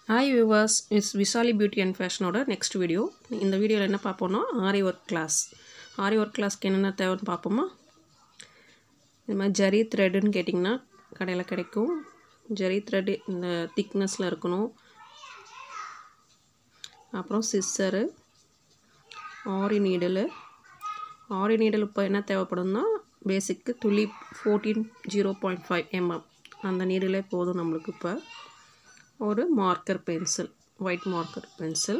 hi viewers it's Vishali beauty and ஃபேஷனோட next video இந்த வீடியோவில் என்ன பார்ப்போம்னா Aari work class Aari work கிளாஸ்க்கு என்னென்ன தேவைன்னு பார்ப்போமா இது மாதிரி ஜரி த்ரெட்டுன்னு கேட்டிங்கன்னா கடையில் கிடைக்கும் ஜரி த்ரெட்டு இந்த திக்னஸில் இருக்கணும் அப்புறம் சிஸ்ஸரு ஆரி நீடலு ஆரி நீடல் இப்போ என்ன தேவைப்படும்னா பேசிக்கு துளிப் fourteen zero point five mm அந்த நீடிலே போதும் நம்மளுக்கு இப்போ ஒரு marker pencil white marker pencil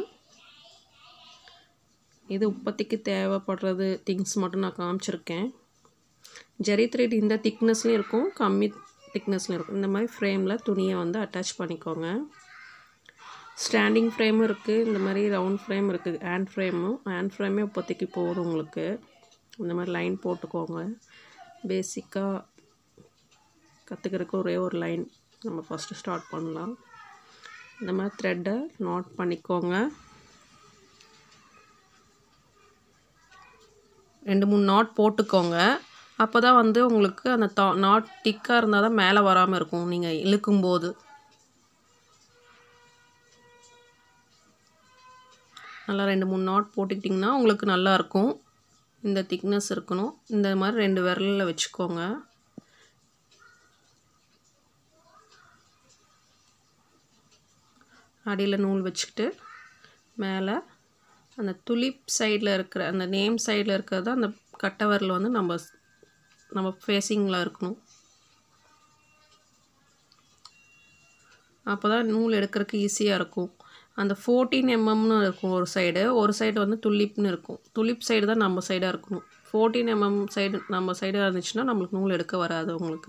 இது இப்போதைக்கு தேவைப்படுறது திங்ஸ் மட்டும் நான் காமிச்சிருக்கேன் ஜெரி த்ரெட் இந்த திக்னஸ்லேயும் இருக்கும் கம்மி திக்னஸ்லையும் இருக்கும் இந்த மாதிரி ஃப்ரேமில் துணியை வந்து அட்டாச் பண்ணிக்கோங்க ஸ்டாண்டிங் ஃப்ரேமும் இருக்குது இந்த மாதிரி ரவுண்ட் ஃப்ரேம் இருக்குது ஹேண்ட் ஃப்ரேமும் ஹேண்ட் ஃப்ரேமே இப்போதைக்கு போதும் உங்களுக்கு இந்த மாதிரி லைன் போட்டுக்கோங்க பேசிக்காக கற்றுக்கிறதுக்கு ஒரே ஒரு லைன் நம்ம ஃபஸ்ட்டு ஸ்டார்ட் பண்ணலாம் இந்த மாதிரி த்ரெட்டை நோட் பண்ணிக்கோங்க ரெண்டு மூணு நாட் போட்டுக்கோங்க அப்போ தான் வந்து உங்களுக்கு அந்த தா நாட் திக்காக இருந்தால் தான் மேலே வராமல் இருக்கும் நீங்கள் இழுக்கும்போது நல்லா ரெண்டு மூணு நாட் போட்டுக்கிட்டிங்கன்னா உங்களுக்கு நல்லாயிருக்கும் இந்த திக்னஸ் இருக்கணும் இந்த மாதிரி ரெண்டு விரலில் வச்சுக்கோங்க அடியில் நூல் வச்சுக்கிட்டு மேலே அந்த துளிப் சைடில் இருக்கிற அந்த நேம் சைடில் இருக்கிறது அந்த கட்டை விரல் வந்து நம்ம நம்ம ஃபேஸிங்கில் இருக்கணும் அப்போ தான் நூல் எடுக்கிறதுக்கு ஈஸியாக இருக்கும் அந்த ஃபோர்டீன் எம்எம்னு இருக்கும் ஒரு சைடு ஒரு சைடு வந்து துளிப்னு இருக்கும் துளிப் சைடு தான் நம்ம சைடாக இருக்கணும் ஃபோர்டீன் எம்எம் சைடு நம்ம சைடாக இருந்துச்சுன்னா நம்மளுக்கு நூல் எடுக்க வராது உங்களுக்கு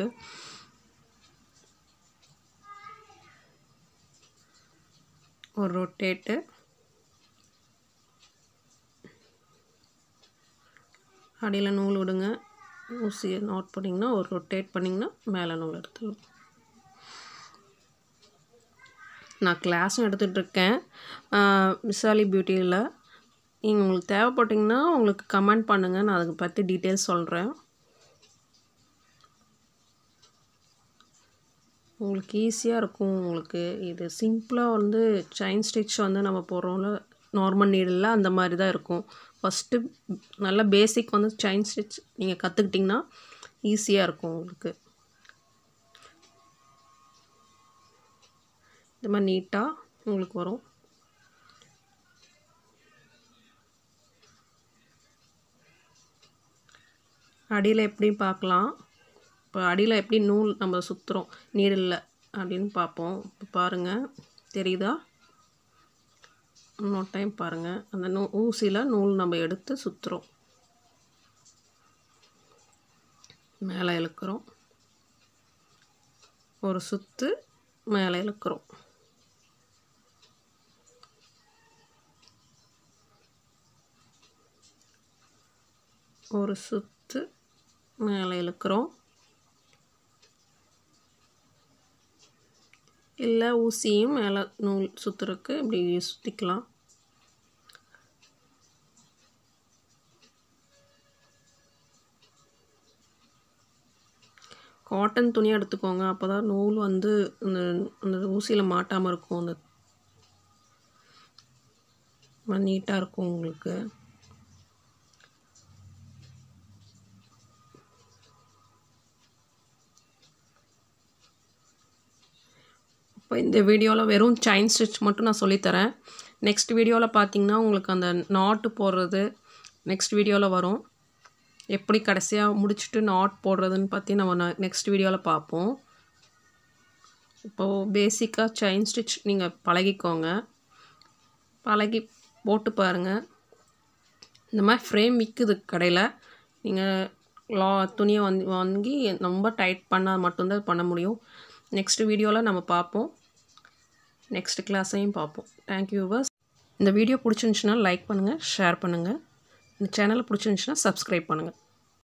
ஒரு ரொட்டேட்டு அடியில் நூல் விடுங்க ஊசியை நோட் பண்ணிங்கன்னா ஒரு ரொட்டேட் பண்ணிங்கன்னா மேலே நூல் எடுத்துடலாம் நான் கிளாஸும் எடுத்துகிட்ருக்கேன் விசாலி பியூட்டியில் நீங்கள் உங்களுக்கு தேவைப்பட்டிங்கன்னா உங்களுக்கு கமெண்ட் பண்ணுங்கள் நான் அதுக்கு பற்றி டீட்டெயில்ஸ் சொல்கிறேன் உங்களுக்கு ஈஸியாக இருக்கும் உங்களுக்கு இது சிம்பிளாக வந்து செயின் ஸ்டிச் வந்து நம்ம போடுறோம்ல நார்மல் நீடில் அந்த மாதிரி தான் இருக்கும் ஃபஸ்ட்டு நல்ல பேசிக் வந்து செயின் ஸ்டிச் நீங்கள் கற்றுக்கிட்டிங்கன்னா ஈஸியாக இருக்கும் உங்களுக்கு இந்த மாதிரி நீட்டாக உங்களுக்கு வரும் அடியில் எப்படி பார்க்கலாம் இப்போ அடியில் எப்படி நூல் நம்ம சுற்றுறோம் நீடில் அப்படின்னு பார்ப்போம் இப்போ பாருங்கள் தெரியுதா இன்னொரு டைம் பாருங்கள் அந்த நூ ஊசியில் நூல் நம்ம எடுத்து சுற்றுறோம் மேலே இழுக்கிறோம் ஒரு சுற்று மேலே இழுக்கிறோம் ஒரு சுற்று மேலே இழுக்கிறோம் இல்லை ஊசியும் மேலே நூல் சுற்றுறதுக்கு இப்படி சுற்றிக்கலாம் காட்டன் துணி எடுத்துக்கோங்க அப்போ தான் நூல் வந்து அந்த அந்த ஊசியில் மாட்டாமல் இருக்கும் அந்த நீட்டாக இருக்கும் உங்களுக்கு இப்போ இந்த வீடியோவில் வெறும் செயின் ஸ்டிச் மட்டும் நான் சொல்லித்தரேன் நெக்ஸ்ட் வீடியோவில் பார்த்தீங்கன்னா உங்களுக்கு அந்த நாட்டு போடுறது நெக்ஸ்ட் வீடியோவில் வரும் எப்படி கடைசியாக முடிச்சுட்டு நாட் போடுறதுன்னு பற்றி நம்ம நெக்ஸ்ட் வீடியோவில் பார்ப்போம் இப்போது பேசிக்காக செயின் ஸ்டிச் நீங்கள் பழகிக்கோங்க பழகி போட்டு பாருங்கள் இந்த மாதிரி ஃப்ரேம் விற்குது கடையில் நீங்கள் லா துணியை வந்து வாங்கி ரொம்ப டைட் பண்ணால் மட்டும்தான் பண்ண முடியும் நெக்ஸ்ட் வீடியோவில் நம்ம பார்ப்போம் நெக்ஸ்ட் கிளாஸையும் பார்ப்போம் தேங்க்யூ வர்ஸ் இந்த வீடியோ பிடிச்சிருந்துச்சுன்னா லைக் பண்ணுங்கள் ஷேர் பண்ணுங்கள் இந்த சேனலை பிடிச்சிருந்துச்சுன்னா சப்ஸ்கிரைப் பண்ணுங்கள்